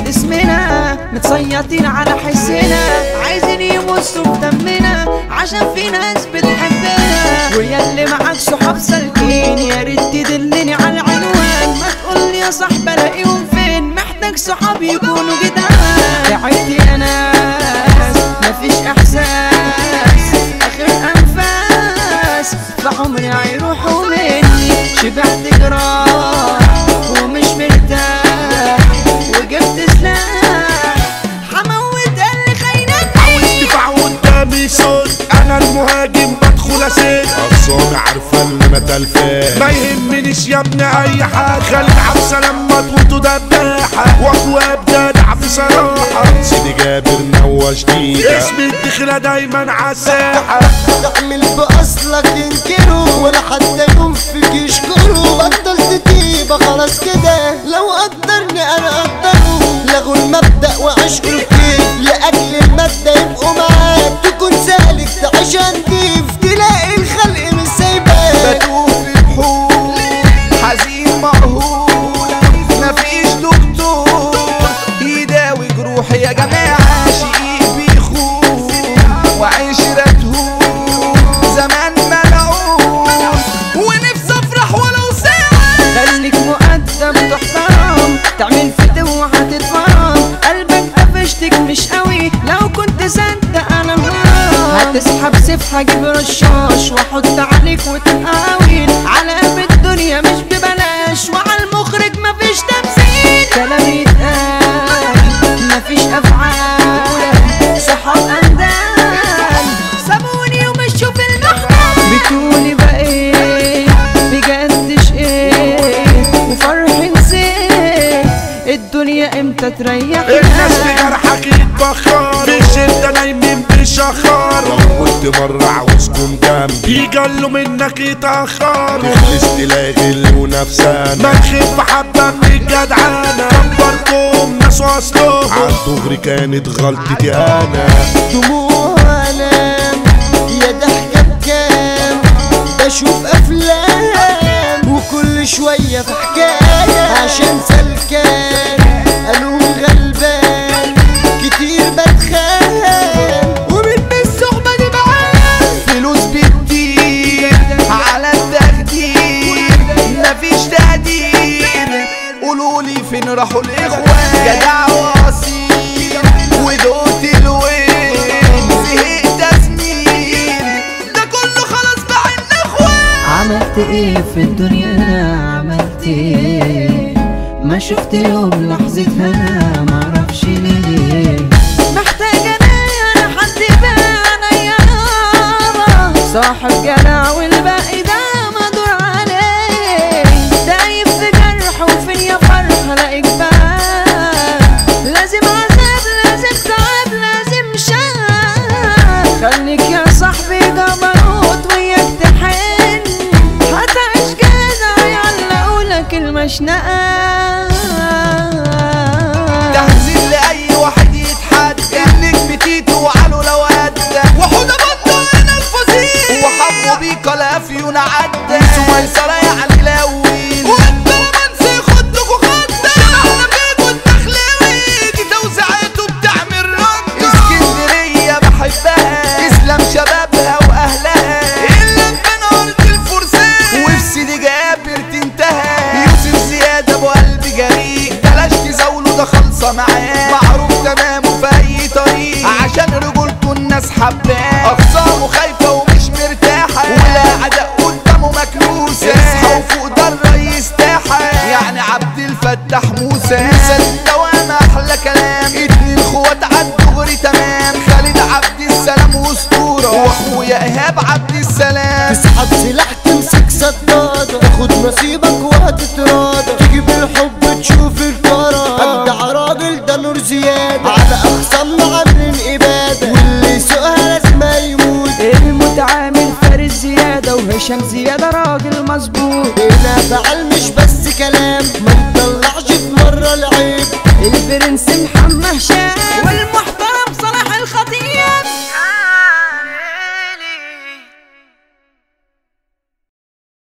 اسمنا متسيطين على حسنا عايزين يمصوا في دمنا عشان في ناس بتحبنا ويا اللي معاك صحاب سالكين يا ريت تدلني على العنوان ما تقول لي يا صاحبي الاقيهم فين محتاج صحاب يكونوا جدعان تعبت يا ناس مفيش احساس اخر انفاس فعمري هيروحوا مني شبعت جراح ومش مرتاح وجبت سلاح حموت اللي خاينني دفاع قدامي صوت انا المهاجم بدخل اسد خلصانة عارفة اللي ما تلفاه ما يهمنيش يا ابني اي حاجه خلي عبسه لما تموتوا دباحه واخويا بجدع بصراحه سيدي جابر نوى جديدة اسم الدخله دايما عالساحه تعمل بأصلك تنكره ولا حتى يوم فيك يشكره بطلت تيبة خلاص كده لو قدرني انا اقدره لغوا المبدأ وعشقوا الكيف لأجل المادة يبقوا معاك تكون سالك تعيش نضيف تلاقي الخلق مش سايباك بتوه في بحور حزين مقهور مفيش دكتور يداوي جروحي يا جماعة شقيق بيخون وعشرته زمان ملعون ونفسي افرح ولو ساعة خليك مؤدب تحترم تعمل فتوة هتتفرم قلبك قفشتك مش قوي لو كنت صدق انا غلط هتسحب سيف هجيب رشاش واحط عليك وتقاويل على قلب الدنيا مش ببلاش وعلى المخرج مفيش تمثيل كلام يتقال مفيش افعال صحاب اندال سابوني ومشوا في المحمل بتقولي بقيت بجدش ايه وفرح نسيت الدنيا امتى تريح الناس بجرحك يتبخر في الشده نايمين بشخر لو كنت مرة عاوزكم جنبي يجلوا منك يتاخروا تخلص تلاقي غل ونفسانة ما تخف حبه من الجدعانه كبرتهم ناس واصلهم عالدغري كانت غلطتي انا دموع انام يا ضحكة بكام بشوف افلام وكل شوية في حكاية عشان سلكان قالوا غلبان كتير بتخان ومن بالصحبة دي معاه فلوس بتدير على التخدير مفيش تقدير قولولي فين راحوا الاخوان جدع واصيل ودوت الوين زهقت ازميل ده كله خلاص بقى اخوان عملت ايه في الدنيا انا عملت ايه ما شفت يوم لحظة هنا معرفش ليه محتاجة انا انا حد بانا يا بابا صاحب جدع والباقي ده مدور عليه دايب في جرح وفين يا فرح الاقيك بقى لازم عذاب لازم تعب لازم شقة خليك يا صاحبي جبروت وياك تحن هتعيش كده يعلقولك المشنقة تهزيل لأي واحد يتحدى النجم تيتو وعلو لو أدى وحودة بطة أنا الفوزين وحمو بيكا الأفيون عدى سميسرة يعني لاوين وانت رومانسي خدك وخدك شبحنا فيكو التخليوي دي توزيعاته بتعمل رمضة اسكندرية بحبها اسلام شبابها وأهلها إلا من أرض الفرسان وفي سيدي جابر تنتهى يوسف زياد أبو قلب جريء بلاش تزاوله ده خالصة معاه معروف تمامه في أي طريق عشان رجولته الناس حباه أخصامه خايفة ومش مرتاحة ولا عداء قدامه مكنوسة اصحى وفوق ده الرئيس تاحة يعني عبد الفتاح موسى مثال الدوام أحلى كلام اتنين اخوات عالدغري تمام خالد عبد السلام واسطورة واخويا ايهاب عبد السلام تسحب سلاح تمسك سدادة تاخد نصيبك وهتتراضى تيجي بالحب تشوف الكرة ابدع راجل ده نور زيادة على اخصامنا عاملين ابادة واللي يسوقها لازم يموت المتعامل فارس زيادة وهشام زيادة راجل مظبوط هنا فعل مش بس كلام ما نطلعش في مرة العيب البرنس محمد هشام